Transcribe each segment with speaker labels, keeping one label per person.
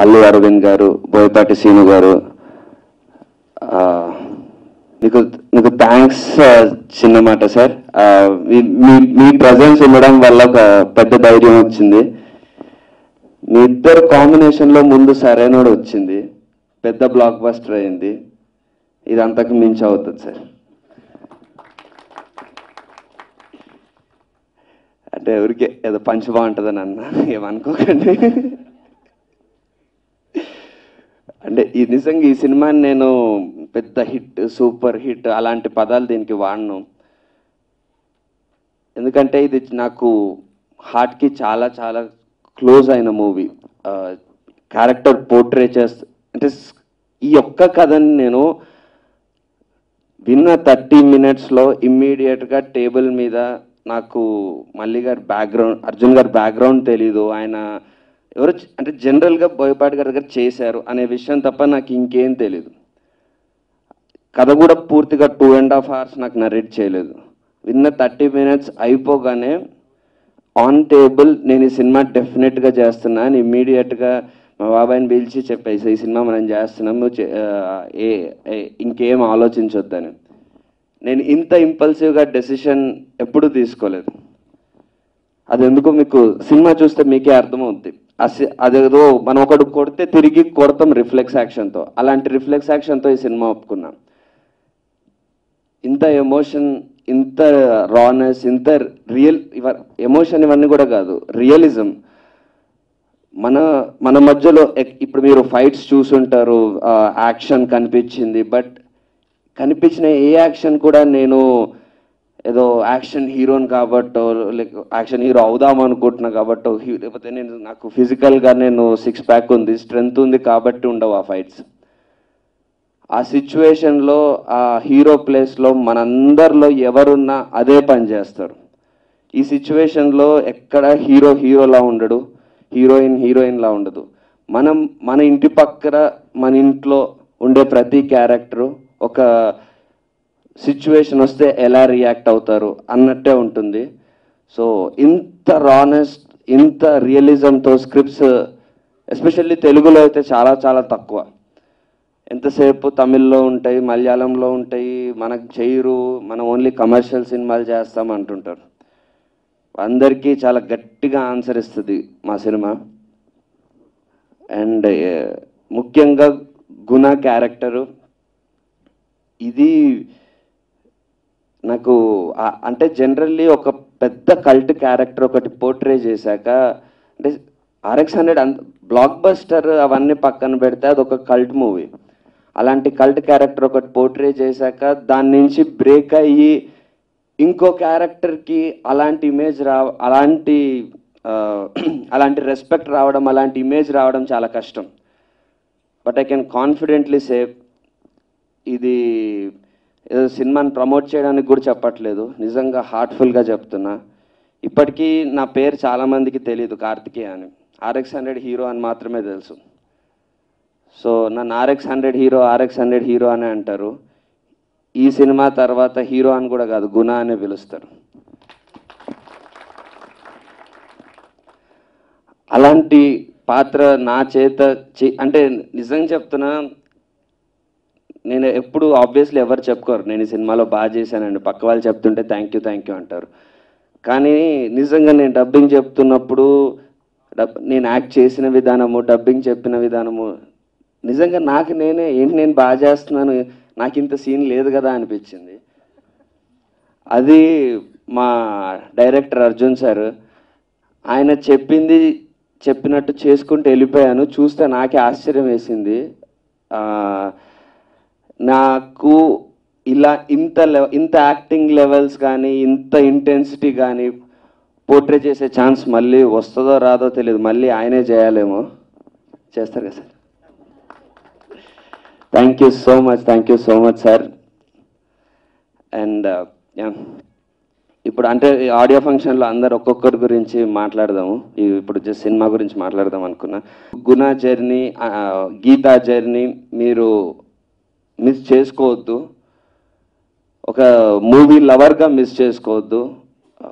Speaker 1: అల్లు అరవింద్ గారు బోయపాటి సీను గారు ఆ, మీకు మీకు థ్యాంక్స్ చిన్న మాట సార్ ఆ, మీ- మీ మీ ప్రజెన్స్ ఉండడం వల్ల ఒక పెద్ద ధైర్యం వచ్చింది మీ ఇద్దరు కాంబినేషన్లో ముందు సరైనోడు వచ్చింది పెద్ద బ్లాక్ బస్టర్ అయింది ఇది అంతకు మించి అవుతుంది సార్ అంటే ఎవరికి ఏదో పంచి బాగుంటుందని అన్న ఏమనుకోకండి అంటే ఈ నిజంగా ఈ సినిమాని నేను పెద్ద హిట్ సూపర్ హిట్ అలాంటి పదాలు దీనికి వాడను ఎందుకంటే ఇది నాకు హార్ట్కి చాలా చాలా క్లోజ్ అయిన మూవీ క్యారెక్టర్ పోర్ట్రే చేస్తా అంటే స్- ఈ ఒక్క కథని నేను విన్న థర్టీ మినిట్స్లో ఇమ్మీడియట్గా టేబుల్ మీద నాకు మల్లి గారి బ్యాక్గ్రౌండ్ అర్జున్ గారి బ్యాక్గ్రౌండ్ తెలీదు ఆయన ఎవరు చ- అంటే జనరల్గా బోయపాటి గారి దగ్గర చేశారు అనే విషయం తప్ప నాకు ఇంకేం తెలీదు కథ కూడా పూర్తిగా టూ అండ్ హాఫ్ అవర్స్ నాకు నరేట్ చేయలేదు విన్న థర్టీ మినిట్స్ అయిపోగానే ఆన్ టేబుల్ నేను ఈ సినిమా డెఫినెట్గా చేస్తున్నా అని ఇమ్మీడియట్గా మా బాబాయ్ని పిలిచి చెప్పేసి ఈ సినిమా మనం చేస్తున్నాం నువ్వు చే- ఆ, ఏ ఏ- ఇంకేం ఆలోచించొద్దని నేను ఇంత ఇంపల్సివ్గా డెసిషన్ ఎప్పుడూ తీసుకోలేదు అది ఎందుకు మీకు సినిమా చూస్తే మీకే అర్థమవుద్ది అసి- అదేదో మనం ఒకటి కొడితే తిరిగి కొడతాం రిఫ్లెక్స్ యాక్షన్తో అలాంటి రిఫ్లెక్స్ యాక్షన్తో ఈ సినిమా ఒప్పుకున్నాం ఇంత ఎమోషన్ ఇంత రానెస్ ఇంత రియల్ ఇవ ఎమోషన్ ఇవన్నీ కూడా కాదు రియలిజం మన మన మధ్యలో ఎక్- ఇప్పుడు మీరు ఫైట్స్ చూసుంటారు యాక్షన్ కనిపించింది బట్ కనిపించిన ఏ యాక్షన్ కూడా నేను ఏదో యాక్షన్ హీరోని కాబట్టో లైక్ యాక్షన్ హీరో అవుదాం అనుకుంటున్నా కాబట్టో హీ- లేకపోతే నేను నాకు ఫిజికల్గా నేను సిక్స్ ప్యాక్ ఉంది స్ట్రెంగ్త్ ఉంది కాబట్టి ఉండవు ఆ ఫైట్స్ ఆ సిచ్యువేషన్లో ఆ హీరో ప్లేస్లో మనందరిలో ఎవరున్నా అదే పని చేస్తారు ఈ సిచ్యువేషన్లో ఎక్కడ హీరో హీరోలా ఉండడు హీరోయిన్ హీరోయిన్లా ఉండదు మనం మన ఇంటి పక్కన మన ఇంట్లో ఉండే ప్రతి క్యారెక్టరు ఒక సిచ్యువేషన్ వస్తే ఎలా రియాక్ట్ అవుతారు అన్నట్టే ఉంటుంది సో ఇంత రానెస్ట్ ఇంత రియలిజంతో స్క్రిప్ట్స్ ఎస్పెషల్లీ తెలుగులో అయితే చాలా చాలా తక్కువ ఎంతసేపు తమిళ్లో ఉంటాయి మలయాళంలో ఉంటాయి మనకు చేయరు మనం ఓన్లీ కమర్షియల్ సినిమాలు చేస్తాం అంటుంటారు అందరికీ చాలా గట్టిగా ఆన్సర్ ఇస్తుంది మా సినిమా అండ్ ముఖ్యంగా గుణ క్యారెక్టరు ఇది నాకు ఆ- అంటే జనరల్లీ ఒక పెద్ద కల్ట్ క్యారెక్టర్ ఒకటి పోర్ట్రే చేశాక అంటే ఆర్ఎక్స్ హండ్రెడ్ అంత బ్లాక్ బస్టర్ అవన్నీ పక్కన పెడితే అది ఒక కల్ట్ మూవీ అలాంటి కల్ట్ క్యారెక్టర్ ఒకటి పోర్ట్రే చేశాక దాని నుంచి బ్రేక్ అయ్యి ఇంకో క్యారెక్టర్కి అలాంటి ఇమేజ్ రా అలాంటి ఆ, అలాంటి రెస్పెక్ట్ రావడం అలాంటి ఇమేజ్ రావడం చాలా కష్టం బట్ ఐ కెన్ కాన్ఫిడెంట్లీ సేవ్ ఇది ఏదో సినిమాని ప్రమోట్ చేయడానికి కూడా చెప్పట్లేదు నిజంగా హార్ట్ఫుల్గా చెప్తున్నా ఇప్పటికీ నా పేరు చాలామందికి తెలియదు కార్తికేయ అని ఆర్ఎక్స్ హండ్రెడ్ హీరో అని మాత్రమే తెలుసు సో నన్ను RX hundred hero RX hundred hero అని అంటారు ఈ సినిమా తర్వాత హీరో అని కూడా కాదు గుణ అనే పిలుస్తారు అలాంటి పాత్ర నా చేత చే- అంటే నిజంగా చెప్తున్నా నేను ఎప్పుడు ఆబ్వియస్లీ ఎవరు చెప్పుకోరు నేను ఈ సినిమాలో బాగా చేశానండి పక్క వాళ్ళు చెప్తుంటే థ్యాంక్ యూ థ్యాంక్ యూ అంటారు కానీ నిజంగా నేను డబ్బింగ్ చెప్తున్నప్పుడు డబ్ నేను యాక్ట్ చేసిన విధానము డబ్బింగ్ చెప్పిన విధానము నిజంగా నాకు నేనే ఏంటి నేను బాగా చేస్తున్నాను నాకు ఇంత సీన్ లేదు కదా అనిపించింది అది మా డైరెక్టర్ అర్జున్ సార్ ఆయన చెప్పింది చెప్పినట్టు చేసుకుంటూ వెళ్ళిపోయాను చూస్తే నాకే ఆశ్చర్యం వేసింది ఆ, నాకు ఇలా ఇంత లెవ ఇంత యాక్టింగ్ లెవెల్స్ కానీ ఇంత ఇంటెన్సిటీ కానీ పోర్ట్రే చేసే ఛాన్స్ మళ్ళీ వస్తుందో రాదో తెలియదు మళ్ళీ ఆయనే చేయాలేమో చేస్తారు కదా sir thank you so much thank you so much sir and ఇప్పుడు అంటే ఈ ఆడియో ఫంక్షన్లో అందరు ఒక్కొక్కరి గురించి మాట్లాడదాము ఈ ఇప్పుడు జస్ట్ సినిమా గురించి మాట్లాడదాం అనుకున్నా గుణ జర్నీ ఆ, గీతా జర్నీ మీరు మిస్ చేసుకోవద్దు ఒక మూవీ లవర్గా మిస్ చేసుకోవద్దు ఆ,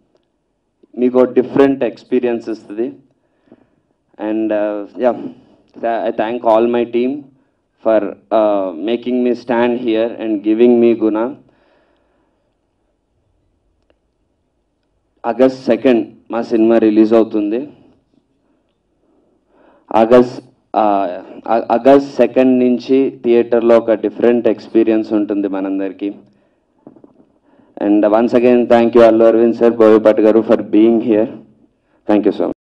Speaker 1: మీకు డిఫరెంట్ ఎక్స్పీరియన్స్ ఇస్తుంది and yeah I thank all my team for uh, making me stand here and giving me Guna. August second మా సినిమా రిలీజ్ అవుతుంది ఆగస్ట్ ఆగస్ట్ సెకండ్ నుంచి థియేటర్లో ఒక డిఫరెంట్ ఎక్స్పీరియన్స్ ఉంటుంది మనందరికీ and once again thank you Allu Aravind sir Boyapati గారు for being here thank you so much